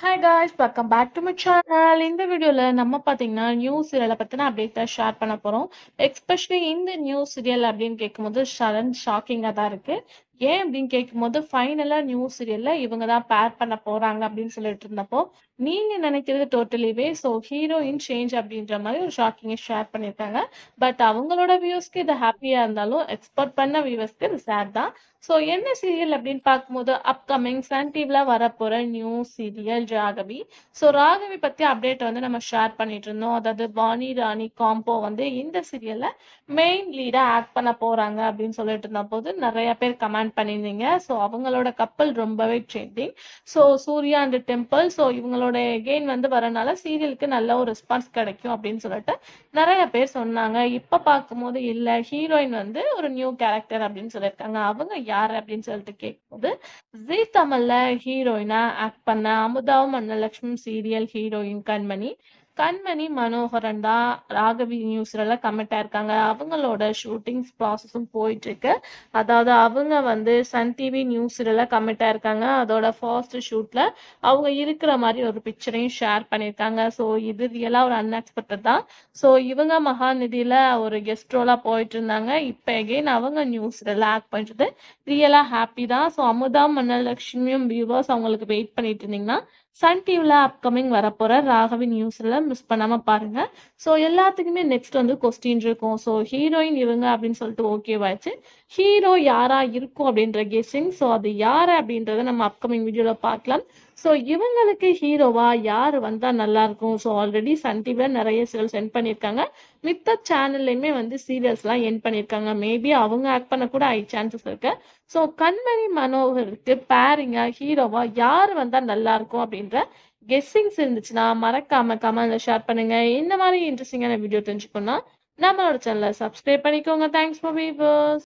hi guys welcome back to my channel இந்த வீடியோல நம்ம பாத்தீங்கன்னா நியூ சீரியலை பத்தின அப்டேட் தான் ஷேர் பண்ண போறோம் எக்ஸ்பெஷலி இந்த நியூ சீரியல் அப்படின்னு கேட்கும்போது சடன் ஷாக்கிங்கா தான் இருக்கு ஏன் அப்படின்னு கேட்கும்போது ஃபைனலா நியூ சீரியல்ல இவங்க தான் பேர் பண்ண போறாங்க அப்படின்னு சொல்லிட்டு இருந்தப்போ நீங்க நினைக்கிறது டோட்டலிவே ஸோ ஹீரோயின் சேஞ்ச் அப்படின்ற மாதிரி ஒரு ஷாக்கிங்கை ஷேர் பண்ணியிருக்காங்க பட் அவங்களோட வியூஸ்க்கு இது ஹாப்பியா இருந்தாலும் எக்ஸ்பெக்ட் பண்ண வியூவர்ஸ்க்கு இது சேட் தான் ஸோ என்ன சீரியல் அப்படின்னு பார்க்கும்போது அப்கமிங் சன் டிவில வரப்போற new serial Ragavi so Ragavi பத்தி அப்டேட் வந்து நம்ம ஷேர் பண்ணிட்டு இருந்தோம் அதாவது பாணி ராணி காம்போ வந்து இந்த சீரியல்ல மெயின் லீடா ஆக்ட் பண்ண போறாங்க அப்படின்னு சொல்லிட்டு இருந்த போது நிறைய பேர் கமெண்ட் பண்ணியிருந்தீங்க ஸோ அவங்களோட கப்பல் ரொம்பவே trending so Surya and temple so இவங்களோட எகெயின் வந்து வரனால சீரியலுக்கு நல்ல ஒரு ரெஸ்பான்ஸ் கிடைக்கும் அப்படின்னு சொல்லிட்டு நிறைய பேர் சொன்னாங்க இப்ப பார்க்கும்போது இல்ல ஹீரோயின் வந்து ஒரு நியூ கேரக்டர் அப்படின்னு சொல்லியிருக்காங்க அவங்க யாரு அப்படின்னு சொல்லிட்டு கேட்கும்போது ஜி தமிழ்ல ஹீரோயினா ஆக்ட் பண்ண அமுதாவும் அன்னலட்சுமி சீரியல் ஹீரோயின் கண்மணி கண்மணி மனோகரன் தான் ராகவி நியூஸ்ல கமிட் ஆயிருக்காங்க அவங்களோட ஷூட்டிங்ஸ் ப்ராசஸும் போயிட்டு இருக்கு அதாவது அவங்க வந்து சன் டிவி நியூஸ்ல கமிட் ஆயிருக்காங்க அதோட ஃபர்ஸ்ட் ஷூட்ல அவங்க இருக்கிற மாதிரி ஒரு பிக்சரையும் ஷேர் பண்ணியிருக்காங்க ஸோ இது ரியலா ஒரு அன்எக்ஸ்பெக்டட் தான் ஸோ இவங்க மகாநிதியில ஒரு கெஸ்ட் ரோலா போயிட்டு இருந்தாங்க இப்போ எகெயின் அவங்க நியூஸ்ல ஆக்ட் பண்ணிட்டு ரியலா ஹாப்பி தான் ஸோ அமுதா மன்னலட்சுமியும் வியூவர்ஸ் அவங்களுக்கு வெயிட் பண்ணிட்டு இருந்தீங்கன்னா சன் டிவில அப்கமிங் வரப்போற ராகவி நியூஸ்ல மிஸ் பண்ணாம பாருங்க ஸோ எல்லாத்துக்குமே நெக்ஸ்ட் வந்து கொஸ்டின் இருக்கும் ஸோ ஹீரோயின் இவங்க அப்படின்னு சொல்லிட்டு ஓகேவாச்சு ஹீரோ யாரா இருக்கும் அப்படின்ற கெஸிங் ஸோ அது யாரு அப்படின்றத நம்ம அப்கமிங் வீடியோல பார்க்கலாம் ஸோ இவங்களுக்கு ஹீரோவா யார் வந்தா நல்லா இருக்கும் ஸோ ஆல்ரெடி சன் டிவில நிறைய சீரியல் சென்ட் பண்ணியிருக்காங்க மித்த சேனல்லையுமே வந்து சீரியல்ஸ்லாம் என் பண்ணியிருக்காங்க மேபி அவங்க ஆக்ட் பண்ண கூட ஐ சான்சஸ் இருக்கு ஸோ கண்மணி மனோகருக்கு பேரிங்கா ஹீரோவா யார் வந்தா நல்லா இருக்கும் அப்படின்ற கெஸ்ஸிங்ஸ் இருந்துச்சுன்னா மறக்காம கமெண்ட்ல ஷேர் பண்ணுங்க இந்த மாதிரி இன்ட்ரெஸ்டிங்கான வீடியோ தெரிஞ்சுக்கணும்னா நம்மளோட சேனலை சப்ஸ்கிரைப் பண்ணிக்கோங்க தேங்க்ஸ் ஃபார் வீவர்ஸ்